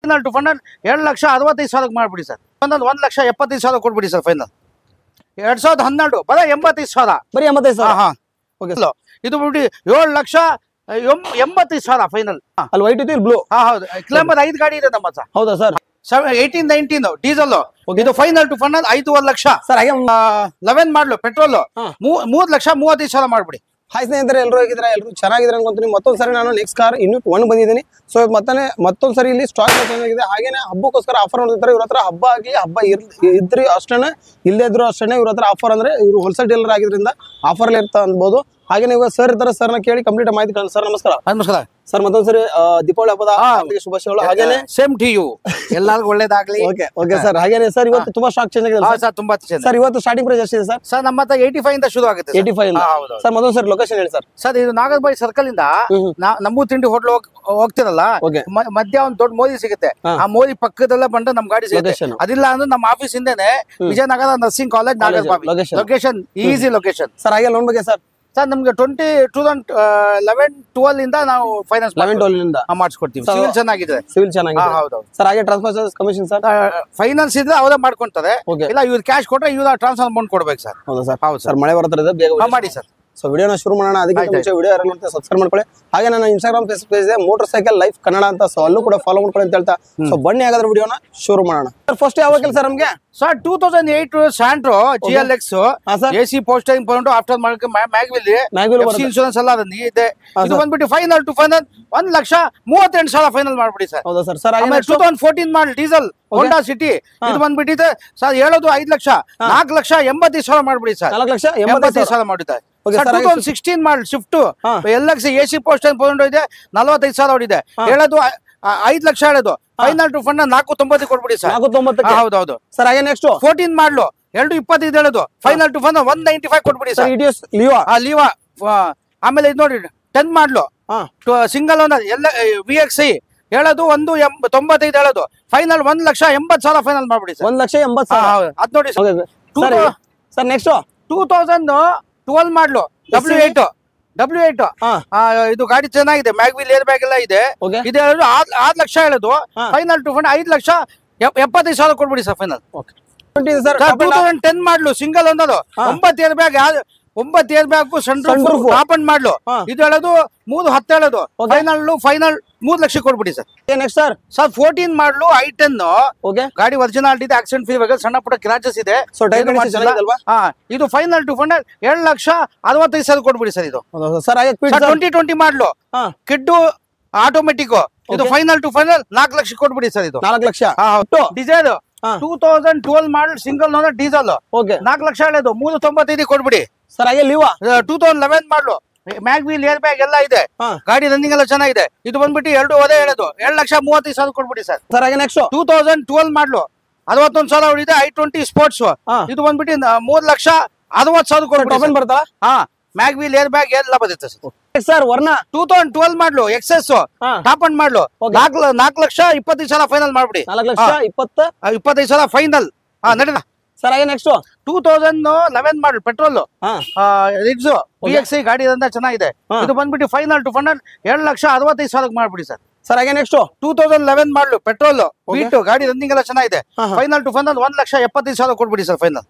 Final to final ಎರಡು ಲಕ್ಷ ಅರವತ್ತೈದು ಸಾವಿರಕ್ಕೆ ಮಾಡ್ಬಿಡಿ ಸರ್ ಫೈನಲ್ ಒಂದು ಲಕ್ಷ ಎಪ್ಪತ್ತೈದು ಸಾವಿರ ಕೊಟ್ಬಿಡಿ ಸರ್ ಫೈನಲ್ ಎರಡ್ ಸಾವಿರದ ಹನ್ನೆರಡು ಬರ ಎಂಬತ್ತೈದು ಸಾವಿರ ಬರೀ ಎಂಬತ್ತೈದು ಹಾ ಸಾವಿರ ಹಾ ಓಕೆ ಇದು ಬಿಡಿ ಏಳು ಲಕ್ಷ ಎಂ- ಎಂಬತ್ತೈದು ಸಾವಿರ ಫೈನಲ್ ಅಲ್ಲಿ ವೈಟ್ ಇತ್ತು ಬ್ಲೂ ಹಾ ಹೌದು ಕ್ಲೇಮರ್ ಐದು ಗಾಡಿ ಇದೆ ನಮ್ಮ ಹತ್ರ ಹೌದಾ sir seven eighteen nineteen diesel ಇದು ಫೈನಲ್ ಟು ಫೈನಲ್ ಐದೂವರೆ ಲಕ್ಷ ಸರ್ ಹಾಗೆ ಲೆವೆನ್ ಮಾಡ್ಲು ಪೆಟ್ರೋಲ್ ಹಾ. ಮೂರ್ ಲಕ್ಷ ಮೂವತ್ತೈದು ಸಾವಿರ ಮಾಡ್ಬಿಡಿ ಹಾಯ್ ಸ್ನೇಹಿತರೆ ಎಲ್ಲರೂ ಹೇಗಿದ್ರೆ ಎಲ್ಲರೂ ಚೆನ್ನಾಗಿದ್ರೆ ಅನ್ಕೊಂತೀನಿ ಮತ್ತೊಂದು ಸರಿ ನಾನು ನೆಕ್ಸ್ಟ್ ಕಾರ್ ಇನ್ನೂ ಒನ್ ಬಂದಿದ್ದೀನಿ ಸೊ ಮತ್ತೆ ಮತ್ತೊಂದು ಸರಿ ಇಲ್ಲಿ ಸ್ಟಾಕ್ ಚೆನ್ನಾಗಿದೆ ಹಾಗೇನೆ ಹಬ್ಬಕ್ಕೋಸ್ಕರ ಆಫರ್ ಮಾಡ್ತಿರ್ತಾರೆ ಇವ್ರ ಹತ್ರ ಹಬ್ಬ ಆಗಿ ಹಬ್ಬ ಇರ್ ಇದ್ರಿ ಅಷ್ಟೇ ಇಲ್ಲೇ ಇದ್ರು ಅಷ್ಟೇ ಇವ್ರ ಹತ್ರ ಆಫರ್ ಅಂದ್ರೆ ಇವರು ಹೋಲ್ಸೇಲ್ ಡೀಲರ್ ಆಗಿದ್ರಿಂದ ಆಫರ್ ಇರ್ತಾ ಅನ್ಬೋದು ಹಾಗೇನೆ ಇವಾಗ ಸರ್ ಇರ್ತಾರೆ ಸರ್ನ ಕೇಳಿ ಕಂಪ್ಲೀಟ್ ಮಾಹಿತಿ ಕಳಿಸ್ ಸರ್ ನಮಸ್ಕಾರ ನಮಸ್ಕಾರ ಸರ್ ಮತ್ತೊಂದು ಸರಿ ಆ, ದೀಪಾವಳಿ ಹಬ್ಬದ ಹಾರ್ದಿಕ ಶುಭಾಶಯಗಳು ಹಾಗೇನೆ ಸೇಮ್ ಟು ಯು ಎಲ್ಲರಿಗೂ ಒಳ್ಳೇದಾಗ್ಲಿ ಓಕೆ ಓಕೆ ಸರ್ ಹಾಗೇನೆ ಸರ್ ಇವತ್ತು ತುಂಬಾ ಸ್ಟಾಕ್ ಚೇಂಜ್ ಆಗಿದೆ ಹಾ ಸರ್ ತುಂಬಾ ಚೆನ್ನಾಗಿ ಸರ್ ಇವತ್ತು ಸ್ಟಾರ್ಟಿಂಗ್ ಪ್ರೈಸ್ ಎಷ್ಟಿದೆ ಸರ್ ಸರ್ ನಮ್ಮ ಹತ್ರ ಏಯ್ಟಿ ಫೈವ್ ಇಂದ ಶುರು ಆಗುತ್ತೆ ಏಯ್ಟಿ ಫೈವ್ ಹಾ, ಹೌದು. ಸರ್ ಮತ್ತೊಂದು ಸರ್ ಲೊಕೇಶನ್ ಹೇಳಿ ಸರ್ ಸರ್ ಇದು ನಾಗರಬಾಯಿ ಸರ್ಕಲ್ ಇಂದ ಹ್ಮ್ ಹ್ಮ್. ನಾ- ನಮ್ಮೂ ತಿಂಡಿ ಹೋಟ್ಲ್ ಹೋಗ್ತಿರಲ್ಲ ಓಕೆ ಮ- ಮಧ್ಯ ಒಂದ್ ದೊಡ್ಡ ಮೋದಿ ಸಿಗುತ್ತೆ ಹಾ. ಆ ಮೋದಿ ಪಕ್ಕದಲ್ಲೇ ಬಂದ್ರೆ ನಮ್ ಗಾಡಿ ಸಿಗುತ್ತೆ ಲೊಕೇಶನ್ ಅದಿಲ್ಲ ಅಂದ್ರೆ ನಮ್ಮ ಆಫೀಸ್ ಇಂದೇನೆ Vijayanagar nursing college College, Nagarabhavi location. Location easy location sir ಹಾಗೆ ಲೋನ್ ಬಗ್ಗೆ ಸರ್ ಸರ್ ನಮ್ಗೆ twenty two thousand eleven twelve ಇಂದ ನಾವು ಫೈನಾನ್ಸ್ ಲೆವೆನ್ ಟ್ವೆಲ್ ಇಂದ ಮಾಡಿಸ್ಕೊಡ್ತೀವಿ Sir, ಸಿವಿಲ್ ಚೆನ್ನಾಗಿದೆ ಸಿವಿಲ್ ಚೆನ್ನಾಗಿದೆ ಹಾ, ಹೌದೌದು ಸರ್ ಹಾಗೆ transfer charges commission sir finance ಇದ್ರೆ ಅವರೇ ಮಾಡ್ಕೊಂತಾರೆ ಓಕೆ ಇಲ್ಲ ಇವ್ರು ಕ್ಯಾಶ್ ಕೊಟ್ರೆ ಇವ್ರ ಟ್ರಾನ್ಸ್ಫರ್ ಅಮೌಂಟ್ ಕೊಡ್ಬೇಕು ಸರ್ ಹೌದಾ ಸರ್ ಹೌದು ಸರ್ ಮಳೆ ಬರ್ತಾರೆ ಬೇಗ ಹಾ, ಮಾಡಿ ಸರ್ ಸೊ ವಿಡಿಯೋನ ಶುರು ಮಾಡೋಣ ಅದಕ್ಕೆ ಆಯ್ತು, ಮುಂಚೆ ವಿಡಿಯೋ ಯಾರು ನೋಡ್ತಾರೆ ಸಬ್ಸ್ಕ್ರೈಬ್ ಮಾಡ್ಕೊಳ್ಳಿ ಹಾಗೆ ನನ್ನ ಇನ್ಸ್ಟಾಗ್ರಾಮ್ ಫೇಸ್ಬುಕ್ ಪೇಜ್ ಇದೆ ಮೋಟರ್ ಸೈಕಲ್ ಲೈಫ್ ಕನ್ನಡ ಅಂತ ಸೊ ಅಲ್ಲೂ ಕೂಡ ಫಾಲೋ ಮಾಡ್ಕೊಳ್ಳಿ ಅಂತ ಹೇಳ್ತಾ ಸೊ ಬನ್ನಿ ಹಾಗಾದ್ರೆ ವಿಡಿಯೋನ ಶುರು ಮಾಡೋಣ ಸರ್ ಫಸ್ಟ್ ಯಾವ ಕೆಲಸ ನಮಗೆ sir two thousand eight Santro G L X ಹಾ ಸರ್ ಎ ಸಿ ಪೋಸ್ಟಿಂಗ್ ಬಂದು after mark mag wheel mag wheel F C insurance ಎಲ್ಲ ಅದನ್ನ ಇದೆ ಹಾ, ಇದು sir. ಬಂದ್ಬಿಟ್ಟು ಫೈನಲ್ ಟು ಫೈನಲ್ ಒಂದ್ ಲಕ್ಷ ಮೂವತ್ತೆಂಟು ಸಾವಿರ ಫೈನಲ್ ಮಾಡ್ಬಿಡಿ ಸರ್ ಹೌದಾ ಸರ್ ಸರ್ ಹಾಗೆ ಆಮೇಲೆ two thousand fourteen model diesel Honda City ಹಾ. ಇದು ಬಂದ್ಬಿಟ್ಟಿದೆ ಸರ್ ಹೇಳೋದು ಐದ್ ಲಕ್ಷ ನಾಲ್ಕು ಲಕ್ಷ ಎಂಬತ್ತೈದು ಸಾವಿರ ಮಾಡ್ಬಿಡಿ ಸರ್ ನಾಲ್ಕು ಲಕ್ಷ ಎಂಬತ್ತೈದು ಎಂಬತ್ತೈದು ಸಾವಿರ ಮಾಡಿದ್ದಾರೆ Okay, ಸರ್ sir, ಟೂ ಹಾಗೆ ತೌಸಂಡ್ ಸಿಕ್ಸ್ಟೀನ್ ಮಾಡಲ್ ಶಿಫ್ಟ್ ಹಾ. L X A C post ಬಂದು ಇದೆ ನಲವತ್ತೈದು ಸಾವಿರ ಹೊಡಿದೆ ಹಾ. ಹೇಳೋದು ಐ- ಆ, ಐದ್ ಲಕ್ಷ ಹೇಳೋದು ಫೈನಲ್ ಟು ಫಂಡ್ ನಾಲ್ಕು ತೊಂಬತ್ತು ಕೊಡ್ಬಿಡಿ ಸರ್ ನಾಲ್ಕು ತೊಂಬತ್ತಕ್ಕೆ ಹೌದೌದು ಸರ್ ಹಾಗೆ ನೆಕ್ಸ್ಟ್ ಫೋರ್ಟೀನ್ ಮಾಡ್ಲು ಎರಡು ಇಪ್ಪತ್ತೈದು ಹೇಳೋದು final to fund one ninety five ಕೊಟ್ಬಿಡಿ ಸರ್ ಸರ್ ಇಟಿಎಸ್ ಲಿವಾ ಆ ಲೀವಾ ಆಮೇಲೆ ಇದು ನೋಡಿ ಟೆನ್ ಮಾಡ್ಲು ಹಾ ಸಿಂಗಲ್ ಓನರ್ ಎಲ್ಲ ವಿ ಎಕ್ಸ್ ಐ ಹೇಳೋದು ಒಂದು ಎಂಬ ತೊಂಬತ್ತೈದು ಹೇಳೋದು ಫೈನಲ್ ಒಂದ್ ಲಕ್ಷ ಎಂಬತ್ತು ಸಾವಿರ ಫೈನಲ್ ಮಾಡ್ಬಿಡಿ ಸರ್ ಒಂದ್ ಲಕ್ಷ ಎಂಬತ್ತು ಸಾವಿರ ಅದ್ ನೋಡಿ sir okay Two sir thou- sir next two thousand twelve model W eight W eight ಹಾ ಇದು ಗಾಡಿ ಚೆನ್ನಾಗಿದೆ ಮ್ಯಾಗ್ವಿಲ್ ಏರ್ ಬ್ಯಾಗ್ ಎಲ್ಲ ಇದೆ ಓಕೆ ಇದು ಹೇಳೋದು ಆರ್ ಆರ್ ಲಕ್ಷ ಹೇಳೋದು ಹಾ. ಫೈನಲ್ ಟು ಫಂಡ್ ಐದು ಲಕ್ಷ ಎಪ್- ಎಪ್ಪತ್ತೈದು ಸಾವಿರ ಕೊಡ್ಬಿಡಿ sir final okay sir two thousand ten model single ಒಂದದು ಹಾ. ಒಂಬತ್ತು ಏರ್ ಬ್ಯಾಗ್ ಒಂಬತ್ತು ಏರ್ ಬ್ಯಾಗ್ ಸಣ್ಣ Sunroof. ಓಪನ್ ಮಾಡ್ಲು ಹಾ. ಇದು ಹೇಳೋದು ಮೂರು ಹತ್ತು ಹೇಳೋದು Okay. ಫೈನಲ್ ಫೈನಲ್ ಮೂರ್ ಲಕ್ಷ ಕೊಡ್ಬಿಡಿ sir next sir sir fourteen model I ten okay ಗಾಡಿ ಒರಿಜಿನಾಲಿಟಿ ಇದೆ ಆಕ್ಸಿಡೆಂಟ್ ಫ್ರೀ ಬೇಕು ಸಣ್ಣ ಪುಟ್ಟ ಕ್ರಾಚಸ್ ಇದೆ ಸೊ ಟೈರ್ ಏನು ಕಂಡೀಷನ್ ಮಾಡ್ಸಿಲ್ಲ. ಚೆನ್ನಾಗಿದಲ್ವಾ ಹಾ ಇದು ಫೈನಲ್ ಟು ಫಂಡ್ ಎರಡು ಲಕ್ಷ ಅರವತ್ತೈದು ಸಾವಿರ ಕೊಡ್ಬಿಡಿ ಸರ್ ಇದು ಹೌದಾ ಸರ್ ಹಾಗೆ Kwid sir twenty twenty model ಹಾ ಕಿಡ್ಡು ಆಟೋಮೆಟಿಕ್ ಇದು Okay. ಫೈನಲ್ ಟು ಫೈನಲ್ ನಾಲ್ಕು ಲಕ್ಷ ಕೊಟ್ಬಿಡಿ ಸರ್ ಇದು ನಾಲ್ಕು ಲಕ್ಷ ಹೌದು ಡೀಸೆಲ್ ಹಾ. Two thousand twelve model single ನೋಡ ಡೀಸೆಲ್ ಓಕೆ ನಾಲ್ಕು ಲಕ್ಷ ಹೇಳೋದು ಮೂರು ತೊಂಬತ್ತೈದು ಕೊಡ್ಬಿಡಿ ಸರ್ ಹಾಗೆ Liva two thousand eleven model mag wheel air bag ಎಲ್ಲ ಇದೆ ಹಾ ಗಾಡಿ ರನ್ನಿಂಗ್ ಎಲ್ಲ ಚೆನ್ನಾಗಿದೆ ಇದು ಬಂದ್ಬಿಟ್ಟು ಎರಡು ಒದೇ ಹೇಳೋದು ಎರಡು ಲಕ್ಷ ಮೂವತ್ತೈದು ಸಾವಿರ ಕೊಡ್ಬಿಡಿ ಸರ್ ಸರ್ ಹಾಗೆ next two thousand twelve model ಅರವತ್ತೊಂದು ಸಾವಿರ ಹೊಡಿದೆ ಐ ಟ್ವೆಂಟಿ ಸ್ಪೋರ್ಟ್ಸ್ ಹಾ ಇದು ಬಂದ್ಬಿಟ್ಟು ನ- ಮೂರ್ ಲಕ್ಷ ಅರವತ್ತು ಸಾವಿರ ಕೊಡ್ಬಿಡಿ ಟೋಪನ್ ಬರ್ತಾ ಹಾ ಮ್ಯಾಗ್ ವೀಲ್ ಏರ್ ಬ್ಯಾಗ್ ಎಲ್ಲ ಬರುತ್ತೆ sir sir Verna two thousand twelve model SX ಹಾ ಟಾಪ್ ಅಂಡ್ ಮಾಡ್ಲು Okay. ನಾಲ್ಕು ನಾಲ್ಕು ಲಕ್ಷ ಇಪ್ಪತ್ತೈದು ಸಾವಿರ ಫೈನಲ್ ಮಾಡ್ಬಿಡಿ ನಾಲ್ಕು ಲಕ್ಷ ಇಪ್ಪತ್ತ ಆ, ಇಪ್ಪತ್ತೈದು ಸಾವಿರ ಫೈನಲ್ ಹಾ ನಡೀನ ಸರ್ ಹಾಗೆ next two thousand eleven model petrol ಹಾ ರಿಡ್ಸ್ ಬಿ ಎಕ್ಸ್ ಐ ಗಾಡಿ ಅಂತ ಚೆನ್ನಾಗಿದೆ ಹಾ. ಇದು ಬಂದ್ಬಿಟ್ಟು ಫೈನಲ್ ಟು ಫಂಡ್ ಎರಡು ಲಕ್ಷ ಅರವತ್ತೈದು ಸಾವಿರಕ್ಕೆ ಮಾಡ್ಬಿಡಿ ಸರ್ ಸರ್ ಹಾಗೆ next two thousand eleven model petrol Beat ಗಾಡಿ ರನ್ನಿಂಗ್ ಎಲ್ಲ ಚೆನ್ನಾಗಿದೆ ಹಾ, ಹಾ. ಫೈನಲ್ ಟು ಫೈನಲ್ ಒಂದ್ ಲಕ್ಷ ಎಪ್ಪತ್ತೈದು ಸಾವಿರ ಕೊಟ್ಬಿಡಿ ಸರ್ ಫೈನಲ್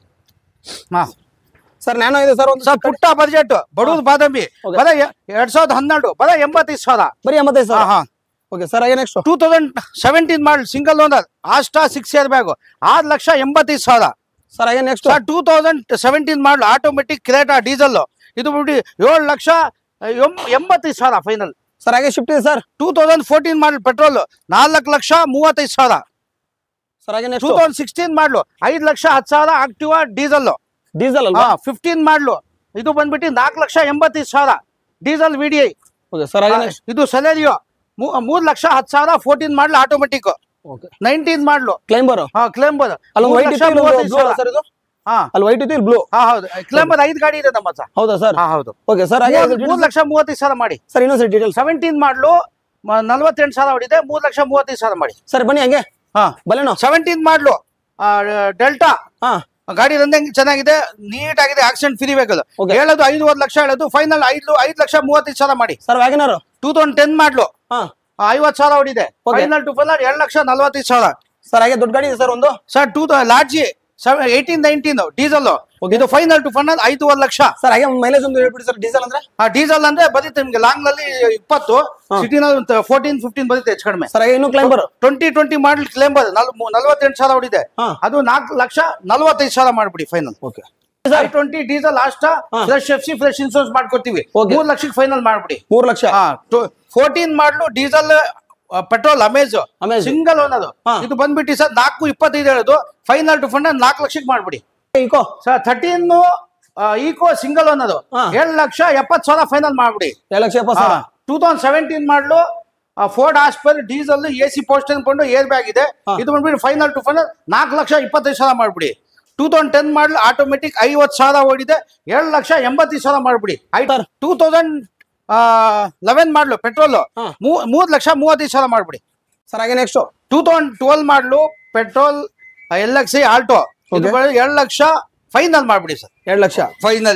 ಹಾ ಸರ್ ನ್ಯಾನೋ ಇದೆ ಸರ್ ಒಂದು ಸರ್ ಪುಟ್ಟ ಬಜೆಟ್ ಬಡವ್ರ ಬಾದಾಮಿ Okay. ಬರ ಎ- ಎರಡ್ ಸಾವಿರದ ಹನ್ನೆರಡು ಬರ ಎಂಬತ್ತೈದು ಸಾವಿರ ಬರೀ ಎಂಬತ್ತೈದು ಹಾ ಸಾವಿರ ಹಾ ಓಕೆ ಸರ್ ಹಾಗೆ next two thousand seventeen model single owner Asta six air bag ಆರು ಲಕ್ಷ ಎಂಬತ್ತೈದು ಸಾವಿರ ಸರ್ ಹಾಗೆ next sir two thousand seventeen model automatic Creta diesel ಇದು ಬಿಡಿ ಏಳು ಲಕ್ಷ ಎಂ- ಎಂಬತ್ತೈದು ಸಾವಿರ ಫೈನಲ್ ಸರ್ ಹಾಗೆ ಶಿಫ್ಟ್ ಇದೆ sir two thousand fourteen model petrol ನಾಲ್ಕು ಲಕ್ಷ ಮೂವತ್ತೈದು ಸಾವಿರ ಸರ್ ಹಾಗೆ ಟೂ ನೆಕ್ಸ್ಟ್ ತೌಸಂಡ್ ಸಿಕ್ಸ್ಟೀನ್ ಮಾಡಲು ಐದು ಲಕ್ಷ ಹತ್ತು ಸಾವಿರ ಆಕ್ಟಿವಾ ಡೀಸೆಲ್ ಡೀಸೆಲ್ ಅಲ್ವಾ ಫಿಫ್ಟೀನ್ ಮಾಡಲು ಇದು ಬಂದ್ಬಿಟ್ಟು ನಾಲ್ಕು ಲಕ್ಷ ಎಂಬತ್ತೈದು ಸಾವಿರ diesel V D I okay sir ಹಾಗೆ ನೆಕ್ಸ್ಟ್ ಇದು ಸೆಲೆರಿಯೋ ಮೂರ್ ಲಕ್ಷ ಹತ್ತು ಸಾವಿರ fourteen model automatic okay nineteen model Climber ಹಾ ಕ್ಲೇಂಬರ್ ಅಲ್ಲಿ ವೈಟ್ ಇತ್ತು ಬ್ಲೂ ಸರ್ ಇದು ಹಾ ಅಲ್ಲಿ ವೈಟ್ ಇತ್ತು ಬ್ಲೂ ಹಾ ಹೌದು ಕ್ಲೇಂಬರ್ ಐದು ಗಾಡಿ ಇದೆ ನಮ್ಮ ಹತ್ರ ಹೌದಾ ಸರ್ ಹಾ ಹೌದು ಓಕೆ ಸರ್ ಹಾಗೆ ಮೂರ್- ಮೂರ್ ಲಕ್ಷ ಮೂವತ್ತೈದು ಸಾವಿರ ಮಾಡಿ ಸರ್ ಇನ್ನೊಂದು ಸರ್ ಡೀಟೇಲ್ಸ್ ಸೆವೆಂಟೀನ್ ಮಾಡಲು ನಲ್ವತ್ತೆಂಟು ಸಾವಿರ ಹೊಡಿದೆ ಮೂರ್ ಲಕ್ಷ ಮೂವತ್ತೈದು ಸಾವಿರ ಮಾಡಿ ಸರ್ ಬನ್ನಿ ಹಂಗೆ ಹಾ ಬಲೇನೋ ಸೆವೆಂಟೀನ್ ಮಾಡಲು ಡೆಲ್ಟಾ ಹಾ ಗಾಡಿ ರನ್ನಿಂಗ್ ಚೆನ್ನಾಗಿದೆ ನೀಟ್ ಆಗಿದೆ ಆಕ್ಸಿಡೆಂಟ್ ಫ್ರೀ ವೆಹಿಕಲ್ Okay. ಹೇಳೋದು ಐದುವರೆ ಲಕ್ಷ ಹೇಳೋದು ಫೈನಲ್ ಐದು ಐದು ಲಕ್ಷ ಮೂವತ್ತೈದು ಸಾವಿರ ಮಾಡಿ sir Wagon R two thousand ten model ಹಾ ಐವತ್ತು ಸಾವಿರ ಹೊಡಿದೆ Okay. ಫೈನಲ್ ಟು ಫೈನಲ್ ಎರಡು ಲಕ್ಷ ನಲ್ವತ್ತೈದು ಸಾವಿರ ಸರ್ ಹಾಗೆ ದೊಡ್ಡ ಗಾಡಿ ಇದೆ ಸರ್ ಒಂದು ಸರ್ ಟೂ ಲಾರ್ಜಿ ಸೆವೆನ್ ಏಯ್ಟೀನ್ ನೈನ್ಟೀನ್ ಡೀಸೆಲ್ ಇದು ಫೈನಲ್ ಟು ಫೈನಲ್ ಐದೂವರೆ ಲಕ್ಷ ಸರ್ ಹಾಗೆ ಮೈಲೇಜ್ ಒಂದು ಹೇಳ್ಬಿಡಿ ಸರ್ ಡೀಸೆಲ್ ಅಂದ್ರೆ ಆ ಡೀಸೆಲ್ ಅಂದ್ರೆ ಬರುತ್ತೆ ನಿಮ್ಗೆ ಲಾಂಗ್ ನಲ್ಲಿ ಇಪ್ಪತ್ತು ಸಿಟಿನಲ್ಲಿ ಫೋರ್ಟೀನ್ ಫಿಫ್ಟೀನ್ ಬರುತ್ತೆ ಹೆಚ್ಚು ಕಡಿಮೆ ಸರ್ ಹಾಗೆ ಇನ್ನು Climber twenty twenty model Climber ನಲ್ವತ್ತೆಂಟು ಸಾವಿರ ಹೊಡಿದೆ ಹಾ. ಅದು ನಾಲ್ಕು ಲಕ್ಷ ನಲ್ವತ್ತೈದು ಸಾವಿರ ಮಾಡ್ಬಿಡಿ final okay I twenty diesel last fresh F C fresh insurance ಮಾಡ್ಕೊಡ್ತೀವಿ Okay. ಮೂರ್ ಲಕ್ಷಕ್ಕೆ ಫೈನಲ್ ಮಾಡ್ಬಿಡಿ ಮೂರು lakh fourteen model diesel petrol Amaze Amaze. Single own ಅದು ಹಾ. ಇದು ಬಂದ್ಬಿಟ್ಟು ಸರ್ ನಾಲ್ಕು ಇಪ್ಪತ್ತೈದು ಹೇಳೋದು ಫೈನಲ್ ಟು ಫಂಡ್ ನಾಲ್ಕು ಲಕ್ಷಕ್ಕೆ ಮಾಡ್ಬಿಡಿ Eeco sir thirteen Eeco single own ಅದು ಹಾ. ಏಳು ಲಕ್ಷ ಎಪ್ಪತ್ತು ಸಾವಿರ ಫೈನಲ್ ಮಾಡ್ಬಿಡಿ ಎರಡು ಲಕ್ಷ ಎಪ್ಪತ್ತು ಸಾವಿರ two thousand seventeen model Ford Aspire diesel A C post ಅನ್ಕೊಂಡು ಏರ್ ಬ್ಯಾಗ್ ಇದೆ ಹಾ. ಇದು ಬಂದ್ಬಿಟ್ಟು ಫೈನಲ್ ಟು ಫೈನಲ್ ನಾಲ್ಕು ಲಕ್ಷ ಇಪ್ಪತ್ತೈದು ಸಾವಿರ ಮಾಡ್ಬಿಡಿ two thousand ten model automatic ಐವತ್ತು ಸಾವಿರ ಓಡಿದೆ ಏಳು ಲಕ್ಷ ಎಂಬತ್ತೈದು ಸಾವಿರ ಮಾಡ್ಬಿಡಿ Sir. Two thousand eleven model petrol ಹಾ. ಮೂರು ಲಕ್ಷ ಮೂವತ್ತೈದು ಸಾವಿರ ಮಾಡ್ಬಿಡಿ ಸರ್ ಹಾಗೆ next two thousand twelve model petrol L X I Alto Okay. ಎರಡು ಲಕ್ಷ ಫೈನಲ್ ಮಾಡ್ಬಿಡಿ ಸರ್ ಎರಡು ಲಕ್ಷ ಫೈನಲ್